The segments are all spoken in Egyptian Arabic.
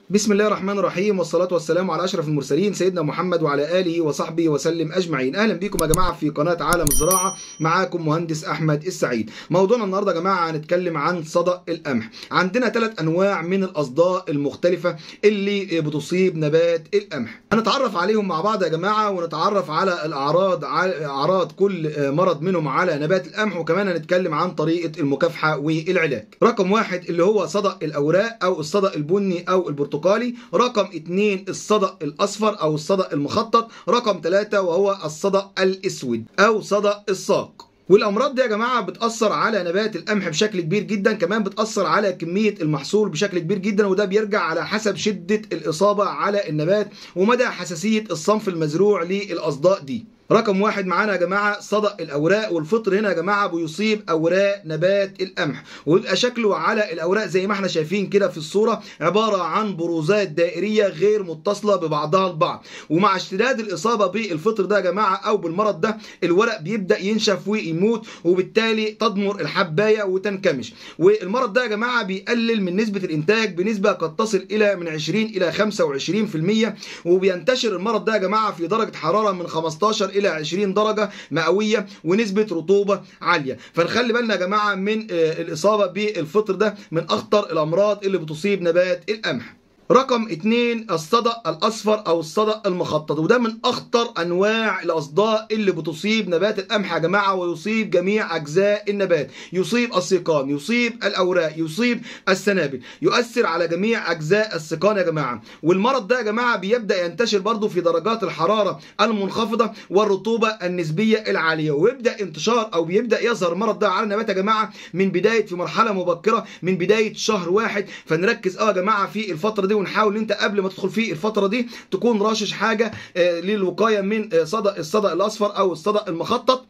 بسم الله الرحمن الرحيم والصلاة والسلام على أشرف المرسلين سيدنا محمد وعلى آله وصحبه وسلم أجمعين أهلا بكم يا جماعة في قناة عالم الزراعة معاكم مهندس أحمد السعيد موضوعنا النهاردة يا جماعة هنتكلم عن صدأ القمح عندنا ثلاث أنواع من الأصداء المختلفة اللي بتصيب نبات القمح هنتعرف عليهم مع بعض يا جماعة ونتعرف على الأعراض أعراض كل مرض منهم على نبات القمح وكمان هنتكلم عن طريقة المكافحة والعلاج رقم واحد اللي هو صدأ الأوراق أو الصدأ البني أو البرتقالي البرتقالي رقم اثنين الصدأ الأصفر أو الصدأ المخطط رقم ثلاثة وهو الصدأ الأسود أو صدأ الساق والامراض دي يا جماعه بتاثر على نبات القمح بشكل كبير جدا كمان بتاثر على كميه المحصول بشكل كبير جدا وده بيرجع على حسب شده الاصابه على النبات ومدى حساسيه الصنف المزروع للاصداء دي رقم واحد معانا يا جماعه صدأ الاوراق والفطر هنا يا جماعه بيصيب اوراق نبات القمح ويبقى شكله على الاوراق زي ما احنا شايفين كده في الصوره عباره عن بروزات دائريه غير متصله ببعضها البعض ومع اشتداد الاصابه بالفطر ده يا جماعه او بالمرض ده الورق بيبدا ينشف ويموت وبالتالي تضمر الحبايه وتنكمش والمرض ده يا جماعه بيقلل من نسبه الانتاج بنسبه قد تصل الى من 20 الى 25% وبينتشر المرض ده يا جماعه في درجه حراره من 15 الى 20 درجه مئويه ونسبه رطوبه عاليه فنخلي بالنا يا جماعه من الاصابه بالفطر ده من اخطر الامراض اللي بتصيب نبات القمح رقم اتنين الصدأ الأصفر أو الصدأ المخطط وده من أخطر أنواع الأصداء اللي بتصيب نبات القمح يا جماعة ويصيب جميع أجزاء النبات يصيب السيقان يصيب الأوراق يصيب السنابل يؤثر على جميع أجزاء السيقان يا جماعة والمرض ده يا جماعة بيبدأ ينتشر برضه في درجات الحرارة المنخفضة والرطوبة النسبية العالية ويبدأ انتشار أو بيبدأ يظهر المرض ده على النبات يا جماعة من بداية في مرحلة مبكرة من بداية شهر واحد فنركز اه يا جماعة في الفترة دي ونحاول ان انت قبل ما تدخل في الفتره دي تكون راشش حاجه للوقايه من صدأ الصدأ الاصفر او الصدأ المخطط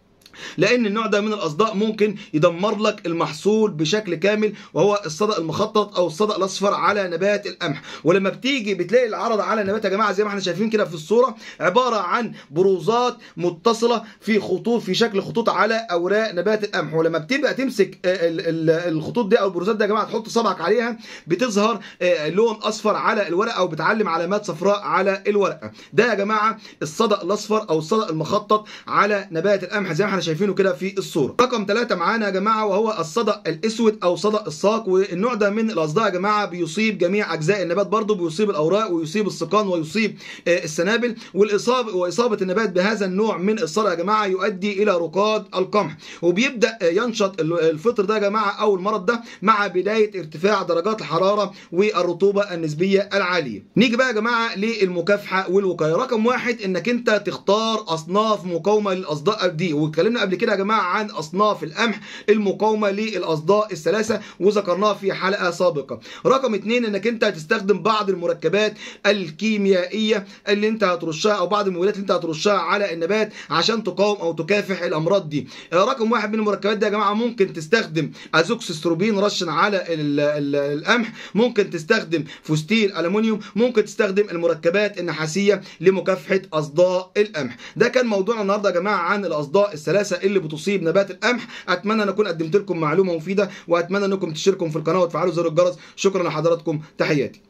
لان النوع ده من الاصداء ممكن يدمر لك المحصول بشكل كامل وهو الصدأ المخطط او الصدأ الاصفر على نبات القمح ولما بتيجي بتلاقي العرض على النبات يا جماعه زي ما احنا شايفين كده في الصوره عباره عن بروزات متصله في خطوط في شكل خطوط على اوراق نبات القمح ولما بتبقى تمسك الخطوط دي او البروزات دي يا جماعه تحط صبعك عليها بتظهر لون اصفر على الورقه او بتعلم علامات صفراء على الورقه ده يا جماعه الصدأ الاصفر او الصدأ المخطط على نبات القمح زي ما احنا شايفينه كده في الصوره رقم ثلاثة معانا يا جماعه وهو الصدأ الاسود او صدأ الساق والنوع ده من الاصداء يا جماعه بيصيب جميع اجزاء النبات برضه بيصيب الاوراق ويصيب السقان ويصيب السنابل والاصابه واصابه النبات بهذا النوع من الصدأ يا جماعه يؤدي الى رقاد القمح وبيبدا ينشط الفطر ده يا جماعه او المرض ده مع بدايه ارتفاع درجات الحراره والرطوبه النسبيه العاليه نيجي بقى يا جماعه للمكافحه والوقايه رقم واحد انك انت تختار اصناف مقاومه للاصداء دي واتكلمنا قبل كده يا جماعه عن اصناف القمح المقاومه للاصداء الثلاثه وذكرناها في حلقه سابقه رقم اتنين انك انت هتستخدم بعض المركبات الكيميائيه اللي انت هترشها او بعض المبيدات اللي انت هترشها على النبات عشان تقاوم او تكافح الامراض دي رقم واحد من المركبات دي يا جماعه ممكن تستخدم ازوكسستروبين رشن على القمح ممكن تستخدم فوستيل الومنيوم ممكن تستخدم المركبات النحاسيه لمكافحه اصداء القمح ده كان موضوعنا النهارده يا جماعه عن الاصداء الثلاثه اللي بتصيب نبات القمح اتمنى ان اكون قدمت لكم معلومه مفيده واتمنى انكم تشتركوا في القناه وتفعلوا زر الجرس شكرا لحضراتكم تحياتي